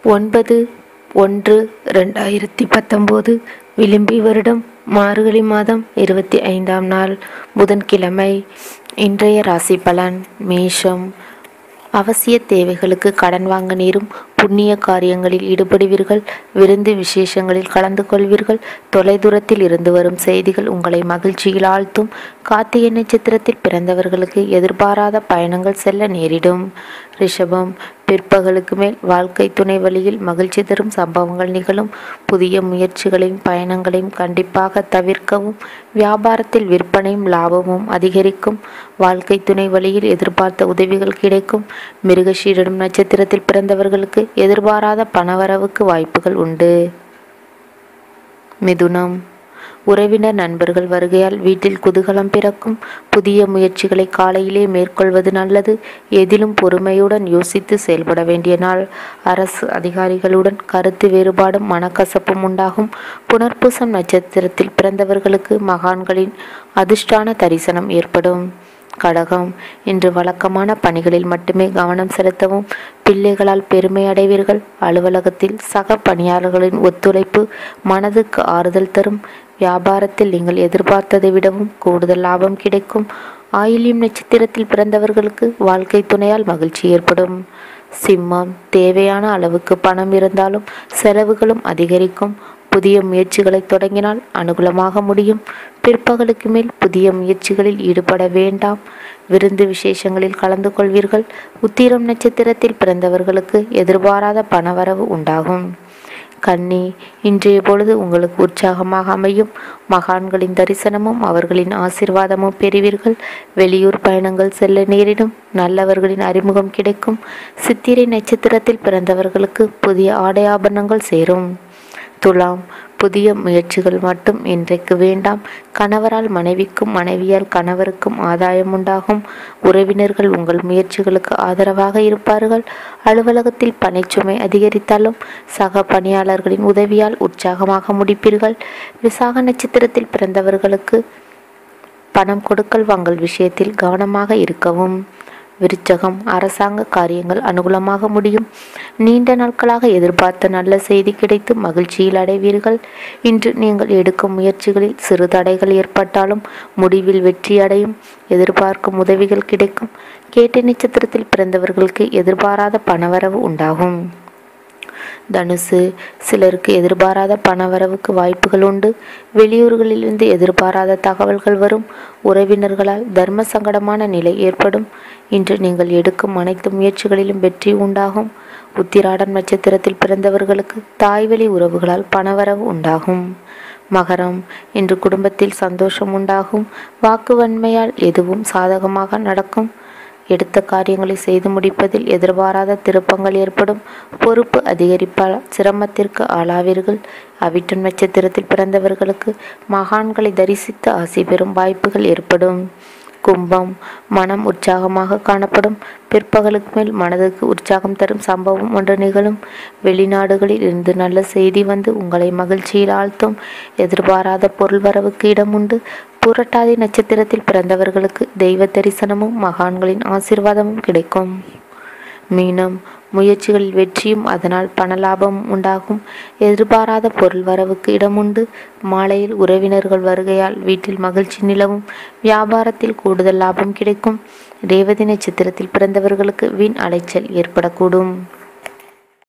ஒன்பது ஒன்று ரெண்டாயிரத்தி பத்தொம்போது விளிம்பி வருடம் மார்கழி மாதம் இருபத்தி ஐந்தாம் நாள் புதன்கிழமை இன்றைய ராசி பலன் மேஷம் அவசிய தேவைகளுக்கு கடன் வாங்க நேரும் புண்ணிய காரியங்களில் ஈடுபடுவீர்கள் விருந்து விசேஷங்களில் கலந்து கொள்வீர்கள் தொலைதூரத்தில் இருந்து வரும் செய்திகள் உங்களை மகிழ்ச்சியில் ஆழ்த்தும் கார்த்திகை நட்சத்திரத்தில் பிறந்தவர்களுக்கு எதிர்பாராத பயணங்கள் செல்ல நேரிடும் ரிஷபம் பிற்பகலுக்கு மேல் வாழ்க்கை துணை வழியில் மகிழ்ச்சி தரும் சம்பவங்கள் நிகழும் புதிய முயற்சிகளையும் பயணங்களையும் கண்டிப்பாக தவிர்க்கவும் வியாபாரத்தில் விற்பனையும் லாபமும் அதிகரிக்கும் வாழ்க்கை துணை வழியில் எதிர்பார்த்த உதவிகள் கிடைக்கும் மிருகஷீரிடம் நட்சத்திரத்தில் பிறந்தவர்களுக்கு எதிர்பாராத பணவரவுக்கு வாய்ப்புகள் உண்டு மிதுனம் உறவினர் நண்பர்கள் வருகையால் வீட்டில் குதூகலம் பிறக்கும் புதிய முயற்சிகளை காலையிலே மேற்கொள்வது நல்லது எதிலும் பொறுமையுடன் யோசித்து செயல்பட வேண்டிய நாள் அரசு அதிகாரிகளுடன் கருத்து வேறுபாடும் மனக்கசப்பும் உண்டாகும் புனர்பூசம் நட்சத்திரத்தில் பிறந்தவர்களுக்கு மகான்களின் அதிர்ஷ்டான தரிசனம் ஏற்படும் கடகம் இன்று வழக்கமான பணிகளில் மட்டுமே கவனம் செலுத்தவும் பிள்ளைகளால் பெருமை அடைவீர்கள் அலுவலகத்தில் சக பணியாளர்களின் ஒத்துழைப்பு மனதுக்கு ஆறுதல் தரும் வியாபாரத்தில் நீங்கள் எதிர்பார்த்ததை விடவும் கூடுதல் லாபம் கிடைக்கும் ஆயில்யம் நட்சத்திரத்தில் பிறந்தவர்களுக்கு வாழ்க்கை துணையால் மகிழ்ச்சி ஏற்படும் சிம்மம் தேவையான அளவுக்கு பணம் இருந்தாலும் செலவுகளும் அதிகரிக்கும் புதிய முயற்சிகளை தொடங்கினால் அனுகூலமாக முடியும் பிற்பகலுக்கு மேல் புதிய முயற்சிகளில் ஈடுபட வேண்டாம் விருந்து விசேஷங்களில் கலந்து கொள்வீர்கள் உத்திரம் நட்சத்திரத்தில் பிறந்தவர்களுக்கு எதிர்பாராத பணவரவு உண்டாகும் கன்னி இன்றைய பொழுது உங்களுக்கு உற்சாகமாக அமையும் மகான்களின் தரிசனமும் அவர்களின் ஆசிர்வாதமும் பெறுவீர்கள் வெளியூர் பயணங்கள் செல்ல நேரிடும் நல்லவர்களின் அறிமுகம் கிடைக்கும் சித்திரை நட்சத்திரத்தில் பிறந்தவர்களுக்கு புதிய ஆடை ஆபரணங்கள் சேரும் துலாம் புதிய முயற்சிகள் மட்டும் இன்றைக்கு வேண்டாம் கணவரால் மனைவிக்கும் மனைவியால் கணவருக்கும் ஆதாயம் உண்டாகும் உறவினர்கள் உங்கள் முயற்சிகளுக்கு ஆதரவாக இருப்பார்கள் அலுவலகத்தில் பணிச்சுமை அதிகரித்தாலும் சக பணியாளர்களின் உதவியால் உற்சாகமாக முடிப்பீர்கள் விசாக நட்சத்திரத்தில் பிறந்தவர்களுக்கு பணம் கொடுக்கல் வாங்கல் விஷயத்தில் கவனமாக இருக்கவும் விருச்சகம் அரசாங்க காரியங்கள் அனுகூலமாக முடியும் நீண்ட நாட்களாக எதிர்பார்த்த நல்ல செய்தி கிடைத்து மகிழ்ச்சியில் அடைவீர்கள் இன்று நீங்கள் எடுக்கும் முயற்சிகளில் சிறு தடைகள் ஏற்பட்டாலும் முடிவில் வெற்றி அடையும் எதிர்பார்க்கும் உதவிகள் கிடைக்கும் கேட்ட நட்சத்திரத்தில் பிறந்தவர்களுக்கு எதிர்பாராத பணவரவு உண்டாகும் தனுசு சிலருக்கு எதிர்பாராத பணவரவுக்கு வாய்ப்புகள் உண்டு வெளியூர்களிலிருந்து எதிர்பாராத தகவல்கள் வரும் உறவினர்களால் தர்ம சங்கடமான நிலை ஏற்படும் இன்று நீங்கள் எடுக்கும் அனைத்து முயற்சிகளிலும் வெற்றி உண்டாகும் உத்திராடம் நட்சத்திரத்தில் பிறந்தவர்களுக்கு தாய்வழி உறவுகளால் பணவரவு உண்டாகும் மகரம் இன்று குடும்பத்தில் சந்தோஷம் உண்டாகும் வாக்குவன்மையால் எதுவும் சாதகமாக நடக்கும் எடுத்த காரியங்களை செய்து முடிப்பதில் எதிர்பாராத திருப்பங்கள் ஏற்படும் பொறுப்பு அதிகரிப்பால் சிரமத்திற்கு ஆளாவீர்கள் அவிட்டன் நட்சத்திரத்தில் பிறந்தவர்களுக்கு மகான்களை தரிசித்து ஆசி பெறும் வாய்ப்புகள் ஏற்படும் கும்பம் மனம் உற்சாகமாக காணப்படும் பிற்பகலுக்கு மேல் மனதுக்கு உற்சாகம் தரும் சம்பவம் ஒன்று நிகழும் வெளிநாடுகளில் இருந்து நல்ல செய்தி வந்து உங்களை மகிழ்ச்சியில் ஆழ்த்தும் எதிர்பாராத பொருள் வரவுக்கு இடம் உண்டு புரட்டாதி நட்சத்திரத்தில் பிறந்தவர்களுக்கு தெய்வ தரிசனமும் மகான்களின் ஆசிர்வாதமும் கிடைக்கும் மீனம் முயற்சிகளில் வெற்றியும் அதனால் பணலாபமும் உண்டாகும் எதிர்பாராத பொருள் வரவுக்கு இடம் உண்டு மாலையில் உறவினர்கள் வருகையால் வீட்டில் மகிழ்ச்சி நிலவும் வியாபாரத்தில் கூடுதல் லாபம் கிடைக்கும் ரேவதி நட்சத்திரத்தில் பிறந்தவர்களுக்கு வீண் அலைச்சல் ஏற்படக்கூடும்